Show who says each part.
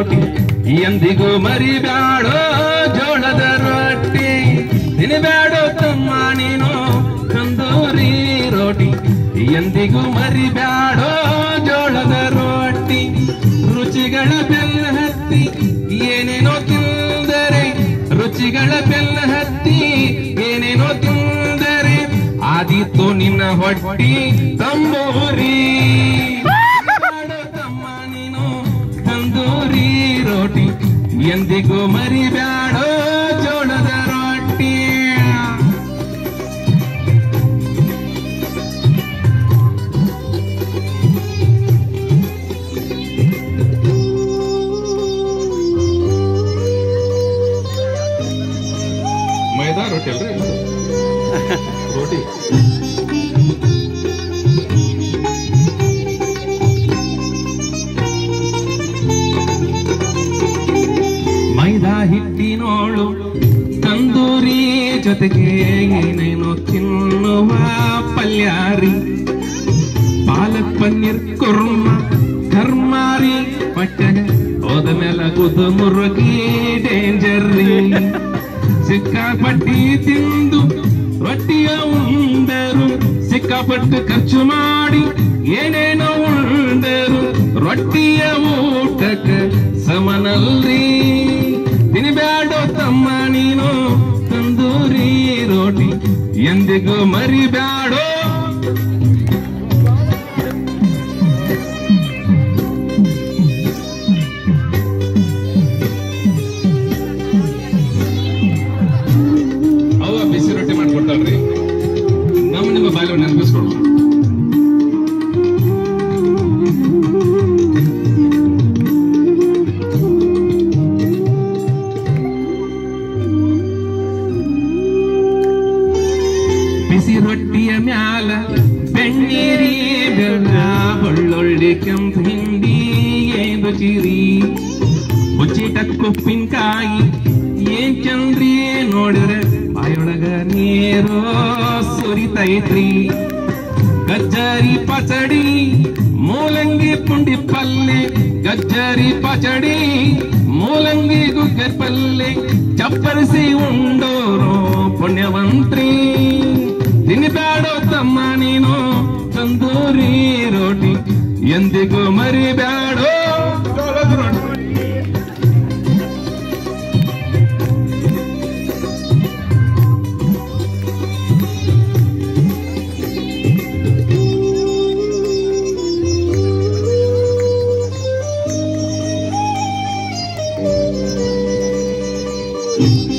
Speaker 1: ರೋಟಿ ಎಂದಿಗೂ ಮರಿಬ್ಯಾಡೋ ಜೋಳದ ರೊಟ್ಟಿ ತಿನ್ಬ್ಯಾಡೋ ತಮ್ಮ ನೀನು ತಂದೂರಿ ರೋಟಿ ಎಂದಿಗೂ ಮರಿಬ್ಯಾಡೋ ಜೋಳದ ರೊಟ್ಟಿ ರುಚಿಗಳ ಬೆಲ್ಲ ಹತ್ತಿ ಏನೇನೋ ತಿಂದರೆ ರುಚಿಗಳ ಬೆಲ್ಲ ಹತ್ತಿ ಏನೇನೋ ತಿಂದರೆ ಆದಿತ್ತು ನಿನ್ನ ಹೊಟ್ಟಿ ತಂಬೂರಿ ಮಾಡು ತಮ್ಮ ನೀನು ತಂದೂರಿ ರೋಟಿ ಎಂದಿಗೂ ಮರಿಬ್ಯಾಡೋ ಜೋಳದ ರೊಟ್ಟಿ ಮೈದಾ ರೊಟ್ಟಿ ಅಲ್ರಿ ರೋಟಿ ಮೈದಾ ಹಿಟ್ಟಿನೋಳು ತಂದೂರಿ ಜೊತೆಗೆ ಏನೇನೋ ತಿನ್ನುವ ಪಲ್ಯಾರಿ ಪಾಲಕ್ ಪನ್ನೀರ್ ಕುರ್ಮ ಕರ್ಮಾರಿ ಪಟ್ಟಣ ಹೋದ ಮೇಲೆ ಗುದು ಮುರುಗಿ ಡೇಂಜರ್ರಿ ಸಿಕ್ಕಾಪಟ್ಟಿ ತಿಂದು ರೊಟ್ಟಿಯ ಉಂಡರು ಸಿಕ್ಕಾಪಟ್ಟು ಖರ್ಚು ಮಾಡಿ ಏನೇನೋ ಉಂಡರು ರೊಟ್ಟಿಯ ಊಟಕ್ಕ ಸಮನಲ್ರಿ ತಿನ್ಬ್ಯಾಡೋ ತಮ್ಮ ನೀನು ತಂದೂರಿ ರೋಟಿ ಎಂದಿಗೂ ಮರಿಬ್ಯಾಡೋ ಅವ ಬಿಸಿ ರೊಟ್ಟಿ ಮಾಡ್ಕೊಡ್ತಾಳ್ರಿ ನಮ್ಮ ನಿಮ್ಮ ಬಾಲ್ಯ ನೆನಪಿಸ್ಕೊಳ್ಳೋಣ ಬಿಸಿ ರೊಟ್ಟಿಯ ಮ್ಯಾಲ ಬೆಣ್ಣೀರಿ ಬೆಲ್ಲ ಬೆಳ್ಳುಳ್ಳಿ ಕೆಂಪು ಹಿಂಡಿ ಏನು ಚಿರಿ ಮುಚ್ಚಿಟ ಉಪ್ಪಿನಕಾಯಿ ಏನ್ ಚಂದ್ರಿ ನೋಡಿದ್ರೆ ಬಾಯೊಳಗ ನೀರು ಸುರಿತೈತ್ರಿ ಗಜ್ಜರಿ ಪಚಡಿ ಮೂಲಂಗಿ ಪುಂಡಿ ಪಲ್ಲೆ ಗಜ್ಜರಿ ಪಚಡಿ ಮೂಲಂಗಿ ಗುಗ್ಗರ್ ಪಲ್ಲೆ ಚಪ್ಪರಿಸಿ ಉಂಡೋರು ಪುಣ್ಯವಂತ್ರಿ ತಿನ್ಬ್ಯಾಡೋ ತಮ್ಮ ನೀನು ತಂದೂರಿ ರೋಟಿ ಎಂದಿಗೂ ಮರಿಬ್ಯಾಡೋ ಜೋಳದ ರೊಟ್ಟಿ
Speaker 2: Thank you.